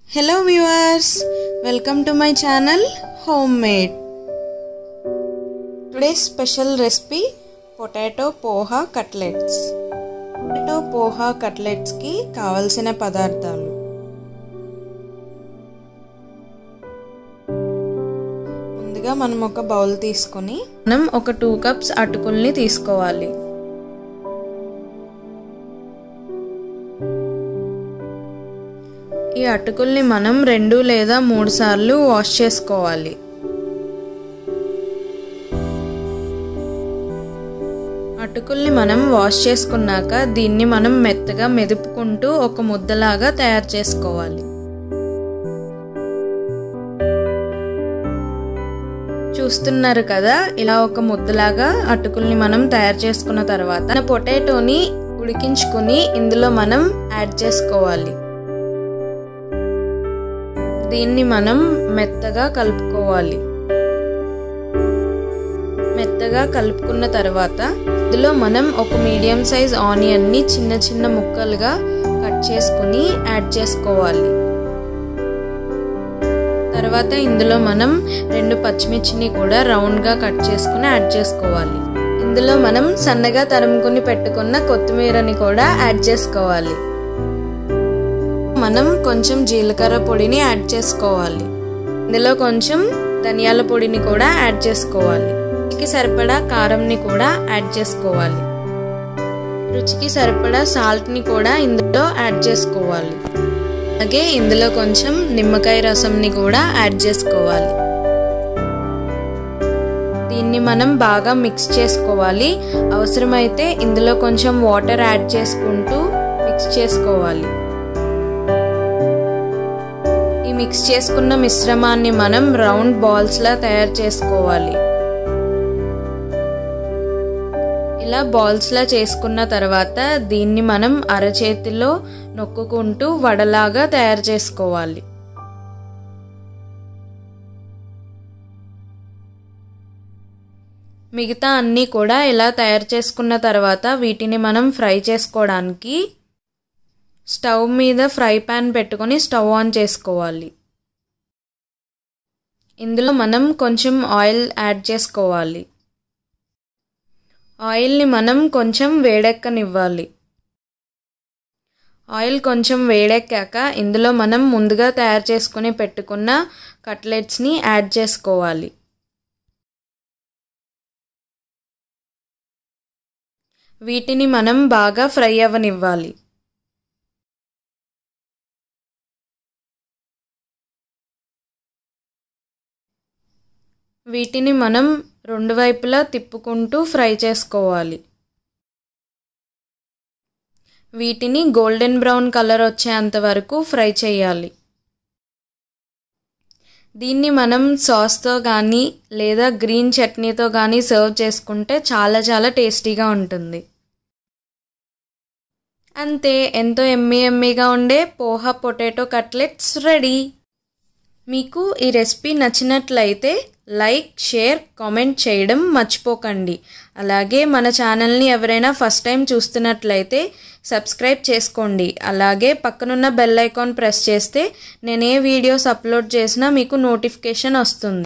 hello viewers welcome to my channel home made today special recipe potato poha cutlets potato poha కట్లెట్స్కి కావలసిన పదార్థాలు ముందుగా మనం ఒక బౌల్ తీసుకొని మనం ఒక టూ కప్స్ అటుకుల్ని తీసుకోవాలి ఈ అటుకుల్ని మనం రెండు లేదా మూడు సార్లు వాష్ చేసుకోవాలి అటుకుల్ని మనం వాష్ చేసుకున్నాక దీన్ని మనం మెత్తగా మెదుపుకుంటూ ఒక ముద్దలాగా తయారు చేసుకోవాలి చూస్తున్నారు కదా ఇలా ఒక ముద్దలాగా అటుకుల్ని మనం తయారు చేసుకున్న తర్వాత పొటాటోని ఉడికించుకుని ఇందులో మనం యాడ్ చేసుకోవాలి దీన్ని మనం మెత్తగా కలుపుకోవాలి మెత్తగా కలుపుకున్న తర్వాత ఇందులో మనం ఒక మీడియం సైజ్ ఆనియన్ని చిన్న చిన్న ముక్కలుగా కట్ చేసుకుని యాడ్ చేసుకోవాలి తర్వాత ఇందులో మనం రెండు పచ్చిమిర్చిని కూడా రౌండ్గా కట్ చేసుకుని యాడ్ చేసుకోవాలి ఇందులో మనం సన్నగా తరుముకుని పెట్టుకున్న కొత్తిమీరని కూడా యాడ్ చేసుకోవాలి మనం కొంచెం జీలకర్ర పొడిని యాడ్ చేసుకోవాలి ఇందులో కొంచెం ధనియాల పొడిని కూడా యాడ్ చేసుకోవాలి రుచికి సరిపడా కారంని కూడా యాడ్ చేసుకోవాలి రుచికి సరిపడా సాల్ట్ని కూడా ఇందులో యాడ్ చేసుకోవాలి అలాగే ఇందులో కొంచెం నిమ్మకాయ రసంని కూడా యాడ్ చేసుకోవాలి దీన్ని మనం బాగా మిక్స్ చేసుకోవాలి అవసరమైతే ఇందులో కొంచెం వాటర్ యాడ్ చేసుకుంటూ మిక్స్ చేసుకోవాలి ఈ మిక్స్ చేసుకున్న మిశ్రమాన్ని మనం రౌండ్ బాల్స్లా తయారు చేసుకోవాలి ఇలా బాల్స్లా చేసుకున్న తర్వాత దీన్ని మనం అరచేతిలో నొక్కుకుంటూ వడలాగా తయారు చేసుకోవాలి మిగతా అన్నీ కూడా ఇలా తయారు చేసుకున్న తర్వాత వీటిని మనం ఫ్రై చేసుకోవడానికి స్టవ్ మీద ఫ్రై ప్యాన్ పెట్టుకొని స్టవ్ ఆన్ చేసుకోవాలి ఇందులో మనం కొంచెం ఆయిల్ యాడ్ చేసుకోవాలి ఆయిల్ని మనం కొంచెం వేడెక్కనివ్వాలి ఆయిల్ కొంచెం వేడెక్కాక ఇందులో మనం ముందుగా తయారు చేసుకుని పెట్టుకున్న కట్లెట్స్ని యాడ్ చేసుకోవాలి వీటిని మనం బాగా ఫ్రై అవ్వనివ్వాలి వీటిని మనం రెండు వైపులా తిప్పుకుంటూ ఫ్రై చేసుకోవాలి వీటిని గోల్డెన్ బ్రౌన్ కలర్ వచ్చేంత వరకు ఫ్రై చేయాలి దీన్ని మనం సాస్తో కానీ లేదా గ్రీన్ చట్నీతో కానీ సర్వ్ చేసుకుంటే చాలా చాలా టేస్టీగా ఉంటుంది అంతే ఎంతో ఎమ్మీ ఎమ్మీగా ఉండే పోహా పొటాటో కట్లెట్స్ రెడీ మీకు ఈ రెసిపీ నచ్చినట్లయితే లైక్ షేర్ కామెంట్ చేయడం మర్చిపోకండి అలాగే మన ఛానల్ని ఎవరైనా ఫస్ట్ టైం చూస్తున్నట్లయితే సబ్స్క్రైబ్ చేసుకోండి అలాగే పక్కనున్న బెల్ ఐకాన్ ప్రెస్ చేస్తే నేను ఏ వీడియోస్ అప్లోడ్ చేసినా మీకు నోటిఫికేషన్ వస్తుంది